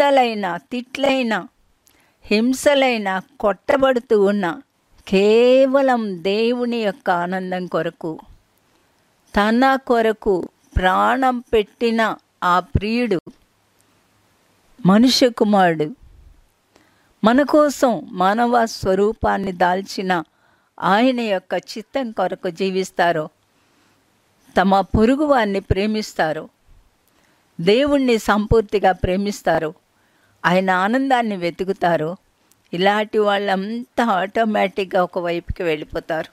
నిందలైన తిట్లైన హింసలైన కొట్టబడుతూ ఉన్న కేవలం దేవుని యొక్క ఆనందం కొరకు తన కొరకు ప్రాణం పెట్టిన ఆ ప్రియుడు మనుష్య కుమారుడు మన కోసం మానవ స్వరూపాన్ని దాల్చిన ఆయన యొక్క చిత్తం కొరకు జీవిస్తారో తమ పొరుగు వారిని ప్రేమిస్తారో దేవుణ్ణి సంపూర్తిగా ప్రేమిస్తారో ఆయన ఆనందాన్ని వెతుకుతారో ఇలాంటి వాళ్ళంతా ఆటోమేటిక్గా ఒక వైపుకి వెళ్ళిపోతారు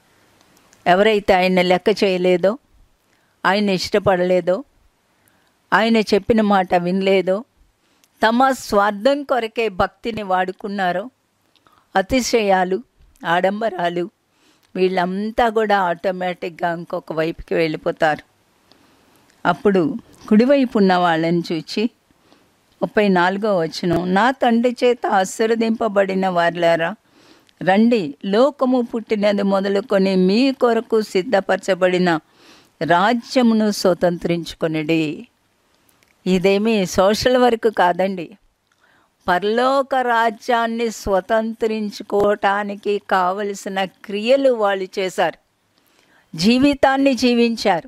ఎవరైతే ఆయన లెక్క చేయలేదో ఆయన ఇష్టపడలేదో ఆయన చెప్పిన మాట వినలేదో తమ స్వార్థం కొరకే భక్తిని వాడుకున్నారో అతిశయాలు ఆడంబరాలు వీళ్ళంతా కూడా ఆటోమేటిక్గా ఇంకొక వైపుకి వెళ్ళిపోతారు అప్పుడు కుడివైపు ఉన్న వాళ్ళని చూచి ముప్పై నాలుగో వచనం నా తండ్రి చేత ఆశీర్వదింపబడిన వారులారా రండి లోకము పుట్టినది మొదలుకొని మీ కొరకు సిద్ధపరచబడిన రాజ్యమును స్వతంత్రించుకొనిడి ఇదేమీ సోషల్ వర్క్ కాదండి పరలోక రాజ్యాన్ని స్వతంత్రించుకోవటానికి కావలసిన క్రియలు వాళ్ళు చేశారు జీవితాన్ని జీవించారు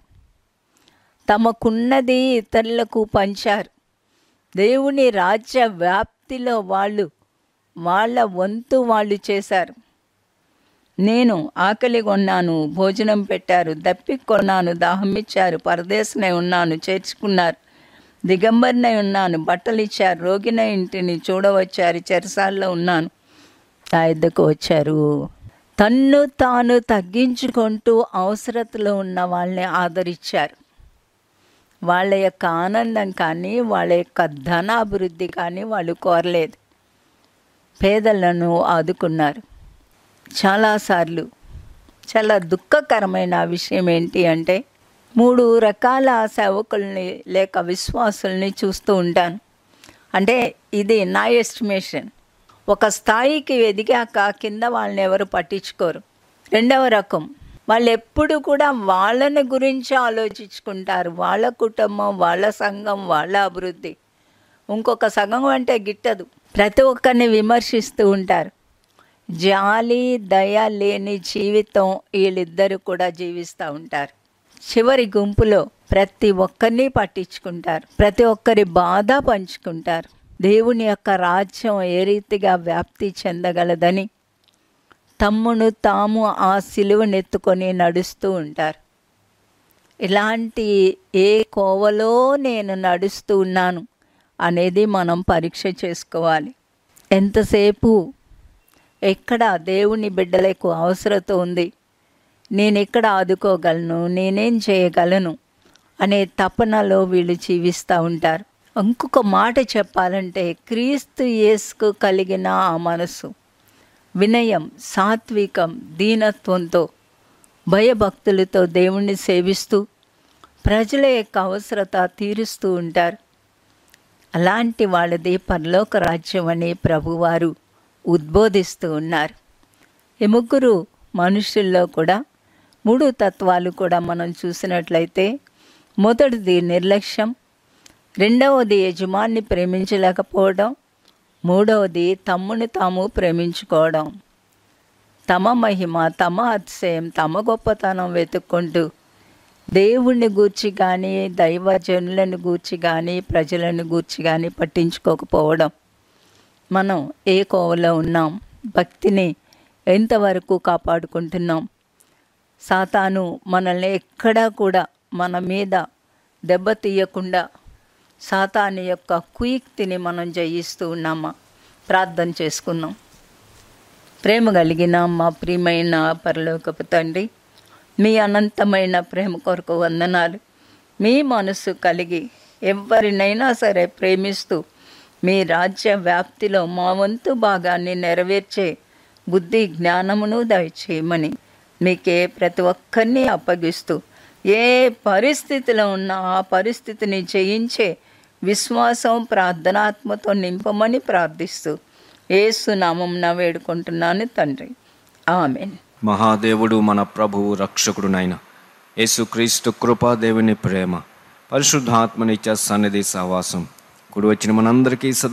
తమకున్నది ఇతరులకు పంచారు దేవుని రాజ్య వ్యాప్తిలో వాళ్ళు వాళ్ళ వంతు వాళ్ళు చేశారు నేను ఆకలి కొన్నాను భోజనం పెట్టారు దప్పి కొన్నాను దాహం ఇచ్చారు పరదేశనై ఉన్నాను చేర్చుకున్నారు దిగంబరినై ఉన్నాను బట్టలు ఇచ్చారు రోగిన ఇంటిని చూడవచ్చారు చెరసాల్లో ఉన్నాను నా ఇద్దకు వచ్చారు తన్ను తాను తగ్గించుకుంటూ అవసరతలో ఉన్న వాళ్ళని ఆదరించారు వాళ్ళ యొక్క ఆనందం కానీ వాళ్ళ యొక్క ధనాభివృద్ధి కానీ వాళ్ళు కోరలేదు పేదలను ఆదుకున్నారు చాలాసార్లు చాలా దుఃఖకరమైన విషయం ఏంటి అంటే మూడు రకాల సేవకుల్ని లేక విశ్వాసుల్ని చూస్తూ ఉంటాను అంటే ఇది నా ఎస్టిమేషన్ ఒక స్థాయికి ఎదిగాక కింద వాళ్ళని ఎవరు పట్టించుకోరు రెండవ రకం వాళ్ళు ఎప్పుడు కూడా వాళ్ళని గురించి ఆలోచించుకుంటారు వాళ్ళ కుటుంబం వాళ్ళ సంఘం వాళ్ళ అభివృద్ధి ఇంకొక సంఘం అంటే గిట్టదు ప్రతి ఒక్కరిని విమర్శిస్తూ ఉంటారు జాలి దయ లేని జీవితం వీళ్ళిద్దరూ కూడా జీవిస్తూ ఉంటారు చివరి గుంపులో ప్రతి ఒక్కరిని పట్టించుకుంటారు ప్రతి ఒక్కరి బాధ పంచుకుంటారు దేవుని యొక్క రాజ్యం ఏ రీతిగా వ్యాప్తి చెందగలదని తమ్మును తాము ఆ సిలువనెత్తుకొని నడుస్తూ ఉంటారు ఇలాంటి ఏ కోవలో నేను నడుస్తూ ఉన్నాను అనేది మనం పరీక్ష చేసుకోవాలి ఎంతసేపు ఎక్కడ దేవుని బిడ్డలకు అవసరత ఉంది నేను ఎక్కడ ఆదుకోగలను నేనేం చేయగలను అనే తపనలో వీళ్ళు జీవిస్తూ ఉంటారు ఇంకొక మాట చెప్పాలంటే క్రీస్తు యేసుకు కలిగిన ఆ మనసు వినయం సాత్వికం దీనత్వంతో భయభక్తులతో దేవుణ్ణి సేవిస్తూ ప్రజల యొక్క అవసరత తీరుస్తూ ఉంటారు అలాంటి వాళ్ళది పరలోక రాజ్యం అని ప్రభువారు ఉద్బోధిస్తూ ఉన్నారు ఈ ముగ్గురు మనుషుల్లో కూడా మూడు తత్వాలు కూడా మనం చూసినట్లయితే మొదటిది నిర్లక్ష్యం రెండవది యజమాన్ని ప్రేమించలేకపోవడం మూడవది తమ్ముని తాము ప్రేమించుకోవడం తమ మహిమ తమ అతిశయం తమ గొప్పతనం వెతుక్కుంటూ దేవుణ్ణి గూర్చి కానీ దైవజనులను గూర్చి కానీ ప్రజలను గూర్చి కానీ పట్టించుకోకపోవడం మనం ఏ కోవలో ఉన్నాం భక్తిని ఎంతవరకు కాపాడుకుంటున్నాం సాతాను మనల్ని ఎక్కడా కూడా మన మీద దెబ్బతీయకుండా సాతాను యొక్క కుయుక్తిని మనం జయిస్తూ ఉన్నామా ప్రార్థన చేసుకుందాం ప్రేమ కలిగిన మా ప్రియమైన పరలోకపు తండ్రి మీ అనంతమైన ప్రేమ కొరకు వందనాలు మీ మనసు కలిగి ఎవరినైనా సరే ప్రేమిస్తూ మీ రాజ్య వ్యాప్తిలో మా వంతు భాగాన్ని నెరవేర్చే బుద్ధి జ్ఞానమును దయచేయమని మీకే ప్రతి ఒక్కరిని అప్పగిస్తూ ఏ పరిస్థితిలో ఉన్నా ఆ పరిస్థితిని జయించే విశ్వాసం ప్రార్థనాత్మతో నింపమని ప్రార్థిస్తూ ఏసునామంన వేడుకుంటున్నాను తండ్రి ఆమెన్ మహాదేవుడు మన ప్రభువు రక్షకుడునైన యేసుక్రీస్తు కృపా దేవుని ప్రేమ పరిశుద్ధాత్మనిత్య సన్నిధి సహవాసం కుడి వచ్చిన మనందరికీ సదా